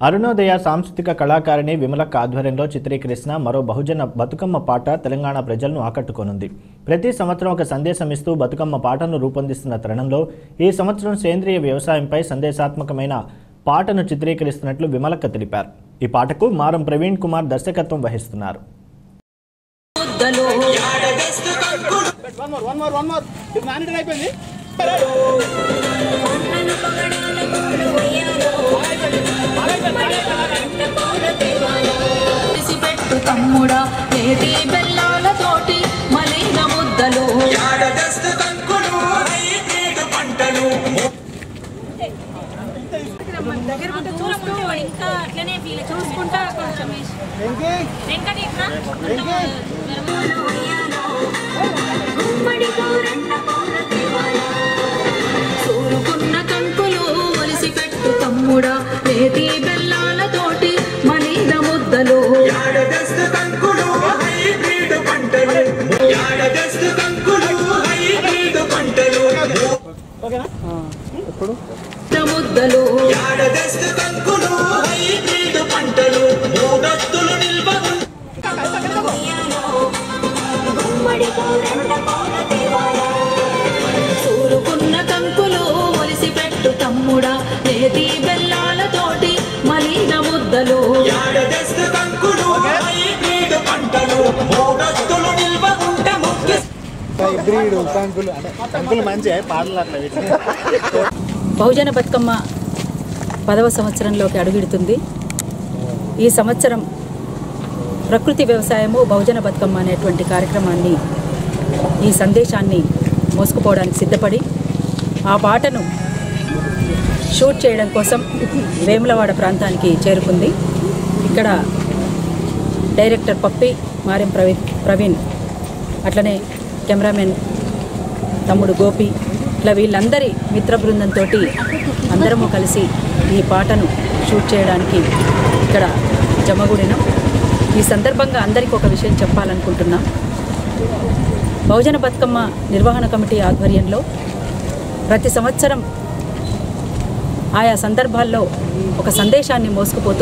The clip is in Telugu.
అరుణోదయ సాంస్కృతిక కళాకారిణి విమలక్క ఆధ్వర్యంలో చిత్రీకరిస్తున్న మరో బహుజన బతుకమ్మ పాట తెలంగాణ ప్రజలను ఆకట్టుకోనుంది ప్రతి సంవత్సరం ఒక సందేశం ఇస్తూ బతుకమ్మ పాటను రూపొందిస్తున్న తరుణంలో ఈ సంవత్సరం సేంద్రియ వ్యవసాయంపై సందేశాత్మకమైన పాటను చిత్రీకరిస్తున్నట్లు విమలక్క తెలిపారు ఈ పాటకు మారం ప్రవీణ్ కుమార్ దర్శకత్వం వహిస్తున్నారు ముద్దలు one more one more one more ఇది మానిటర్ అయిపోయింది పెట్టు తమ్ముడా నేటి బెల్లాల తోటి మలిన ముద్దలు చూస్తూ ఇంకా అట్లనే ఫీల్ చూసుకుంటా కొంచెం వెంకటి ఇట్లా సూరుకున్న కంకులు ఒలిసి పెట్టు తమ్ముడా నేటి బెల్లాల తోటి మలిన ముద్దలు యాడదస్తు కంకులు హైబ్రిడ్ పంటలు యాడదస్తు కంకులు హైబ్రిడ్ పంటలు ముద్దలు యాడదస్తు కంకులు హైబ్రిడ్ పంటలు మూడొత్తులు నిల్వ సూరుకున్న కంకులు ఒలిసి పెట్టు తమ్ముడా నేతి బెల్లాల తోటి మలిన ముద్దలు యాడదస్తు కంకులు హైబ్రిడ్ పంటలు మూడొత్తులు నిల్వ ఉంట ముఖ్య హైబ్రిడ్ కంకులు అంటే కంకులు మంచి పాటలు అట్లా వీటిని బహుజన బతుకమ్మ పదవ సంవత్సరంలోకి అడుగుడుతుంది ఈ సంవత్సరం ప్రకృతి వ్యవసాయము బహుజన బతుకమ్మ అనేటువంటి కార్యక్రమాన్ని ఈ సందేశాన్ని మోసుకుపోవడానికి సిద్ధపడి ఆ పాటను షూట్ చేయడం కోసం వేములవాడ ప్రాంతానికి చేరుకుంది ఇక్కడ డైరెక్టర్ పప్పి మారెం ప్రవీణ్ ప్రవీణ్ అట్లనే కెమెరామెన్ తమ్ముడు గోపి ఇట్లా వీళ్ళందరి మిత్ర బృందంతో అందరము కలిసి ఈ పాటను షూట్ చేయడానికి ఇక్కడ జమగూడినాం ఈ సందర్భంగా అందరికీ ఒక విషయం చెప్పాలనుకుంటున్నాం బహుజన బతుకమ్మ నిర్వహణ కమిటీ ఆధ్వర్యంలో ప్రతి సంవత్సరం ఆయా సందర్భాల్లో ఒక సందేశాన్ని మోసుకుపోతూ